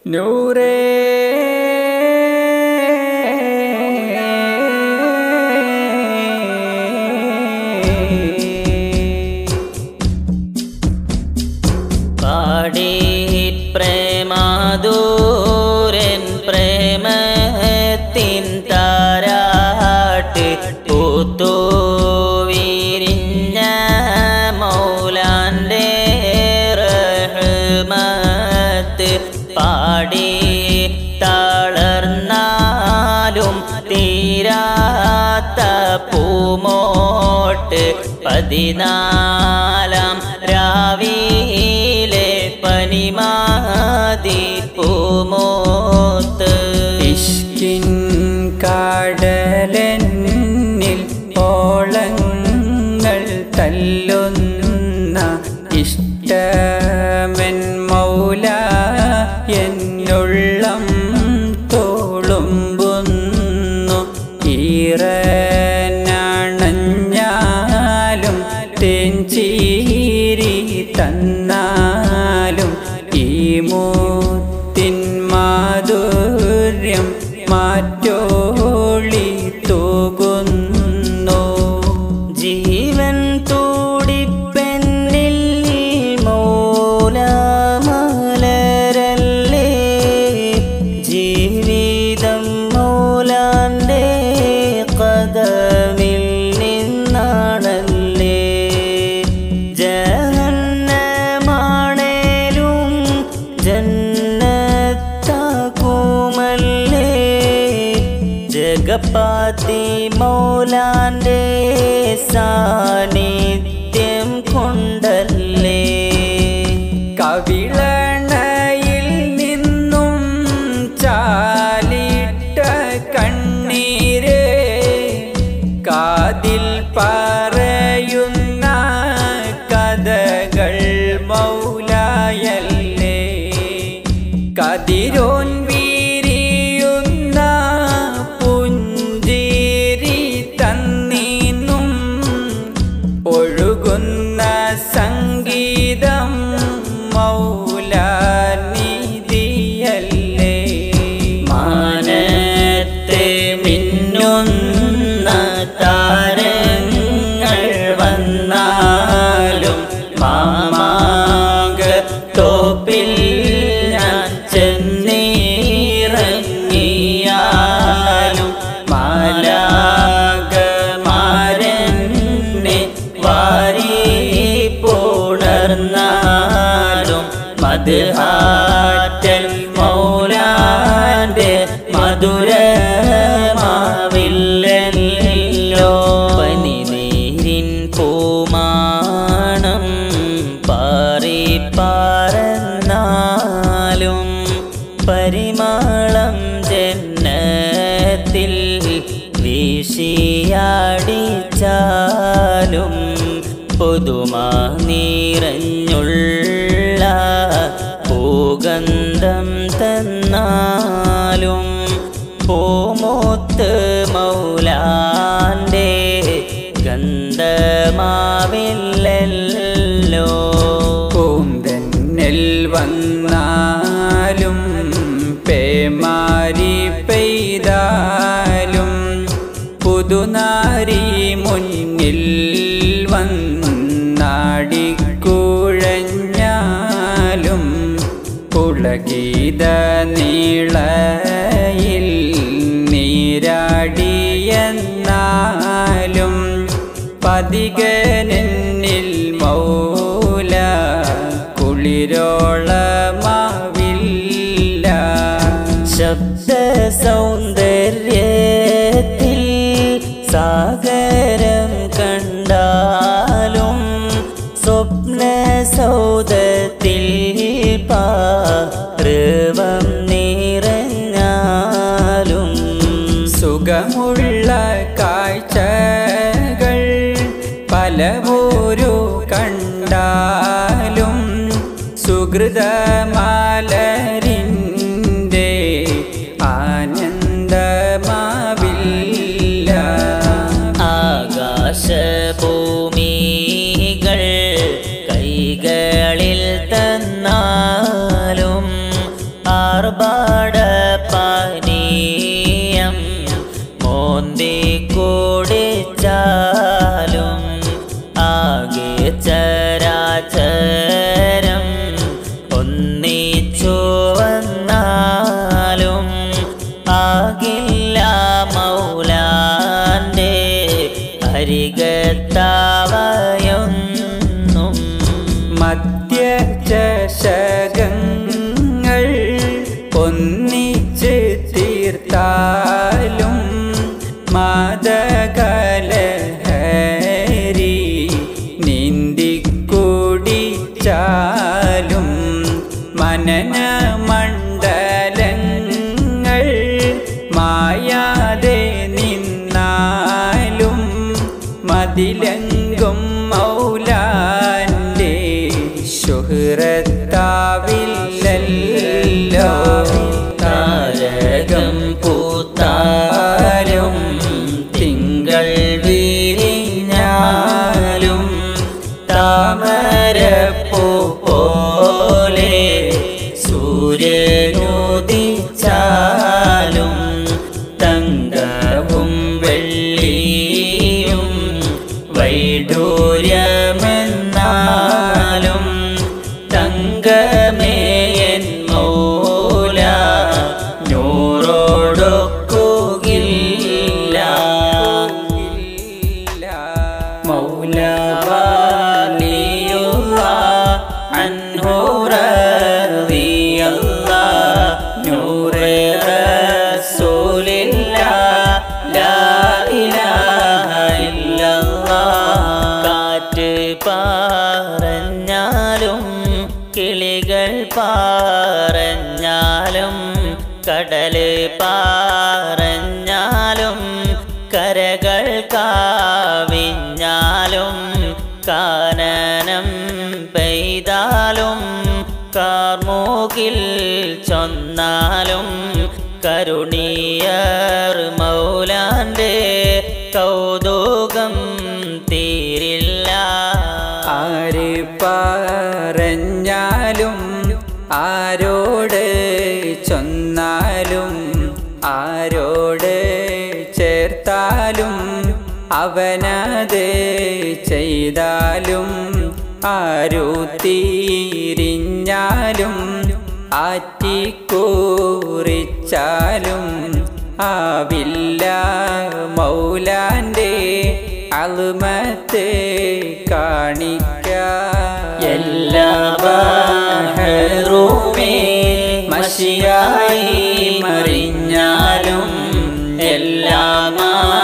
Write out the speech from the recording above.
നൂറേ പാടി പ്രേമാദൂരൻ പ്രേമത്തിൻ താരാട്ട് പൂത്തു വിരിഞ്ഞ മൗലാൻ്റെ റഹ്മത്ത് പാടി തളർന്നാലും തീരാത്ത പൂമോട്ട് പതിനാലാം രാവിലെ പനിമാതി പൂമോത്ത് ഇഷ്കിൻ കാടലെന്നിൽ ഓളങ്ങൾ തല്ലുന്ന ഇഷ്ടമെൻ മൗല എന്നുള്ളം തോളുമ്പുന്നു ഈറനണഞ്ഞാലും തേഞ്ചീരി തന്നാലും ഈ മൂത്തിൻ മാധുര്യം മാറ്റോളി തൂകുന്നു ജീവൻ തൂടിപ്പെന്നിൽ മൗലാമലരല്ലേ ജീവിതം മൗലാന്റെ കഥമിൽ നിന്നാണല്ലേ ജഹന്നമാണേലും ജന്നത്താക്കുമല്ലേ ജഗപാതി മൗലാന്റെ സാന്നിധ്യം കൊണ്ടല്ലേ കവിളണയിൽ നിന്നും ചാലിട്ട കണ്ണീര് കാതിൽ പറയുന്ന കഥകൾ മൗലായല്ലേ കതിരോൻ വീരിയുന്ന പുഞ്ചിരി തന്നീന്നും ഒഴുകുന്ന സംഗീതം മൗലാനിധിയല്ലേ മാനത്തെ മിന്നുന്ന താരങ്ങൾ വന്നാലും മാമാകത്തോപ്പിൽ ഞാൻ ചെന്നിറങ്ങിയാലും മാലാകമാരനെ വാരി പുണർന്നാലും മദ്ഹാറ്റൽ മൗലാന്റെ മധുരമാവില്ലല്ലോ പനിനീരിൻ പൂമാണം പാറി പാറന്നാലും പരിമാളം ജന്നത്തിൽ വീശിയാടിച്ചാലും പുതുമാ നിറഞ്ഞുള്ള പൂഗന്ധം തന്നാലും പൂമൂത്ത് മൗലാന്റെ ഗന്ധമാവില്ലല്ലോ പൂന്തന്നൽ വന്നാലും പേമാരി പെയ്താലും പുതുനാരി മുന്നിൽ വന്നാടിക്കുഴഞ്ഞാലും പുളഗീത നീളയിൽ നീരാടിയെന്നാലും പതികനെന്നിൽ മൗല കുളിരോളമാവില്ല ശബ്ദ സൗന്ദര്യത്തിൽ സാഗരം കണ്ടാലും സ്വപ്ന സൗദത്തിൽ പാർവം നിറഞ്ഞാലും സുഖമുള്ള കാഴ്ചകൾ പലപോരു കണ്ടാലും സുഹൃതമാലരിൻ്റെ ആനന്ദ ആർഭാട പാനീയം മോന്തി കുടിച്ചാലും ആകെ ചരാചരം ഒന്നിച്ചു വന്നാലും ആകില്ല മൗലാന്റെ അരികത്താവയൊന്നും മദ്യചഷകങ്ങൾ ഒന്നിച്ച് തീർത്താലും മാതകലഹരി നീന്തിക്കുടിച്ചാലും മനന മണ്ഡലങ്ങൾ മായാതെ നിന്നാലും മതിലെങ്കും മൗലാന്റെ ശുഹ്രത്താവില്ലല്ലോ താരകം പൂത്താലും തിങ്കൾ വിരിഞ്ഞാലും താമരപ്പൂ പോലെ സൂര്യനുദിച്ചാലും തങ്കവും വെള്ളിയും വൈഡൂര്യമെന്നാലും തങ്കമേയൻ മൗല നൂറോടൊക്കുകില്ല മൗല വലിയുള്ള അൻഹു റളിയല്ല നൂറെ റസൂലില്ല ലാ ഇലാഹ ഇല്ലല്ലാഹ് കാറ്റ് പറഞ്ഞാലും കിളികൾ പറഞ്ഞാലും കടല് പറഞ്ഞാലും കരകൾ കാവിഞ്ഞാലും കാനനം പെയ്താലും കാർമൂകിൽ ചൊന്നാലും കരുണീയർ മൗലാന്റെ കൗതുകം തീരില്ല ആര് പറഞ്ഞാലും ആരോട് ചൊന്നാലും ആരോട് ചേർത്താലും അവനത് ചെയ്താലും ആരു തീരിഞ്ഞാലും ആറ്റിക്കൂറിച്ചാലും ആവില്ല മൗലാന്റെ അളുമത്ത് കാണിക്ക എല്ലാ ബഹറുമേ മഷിയായി മറിഞ്ഞാലും എല്ലാ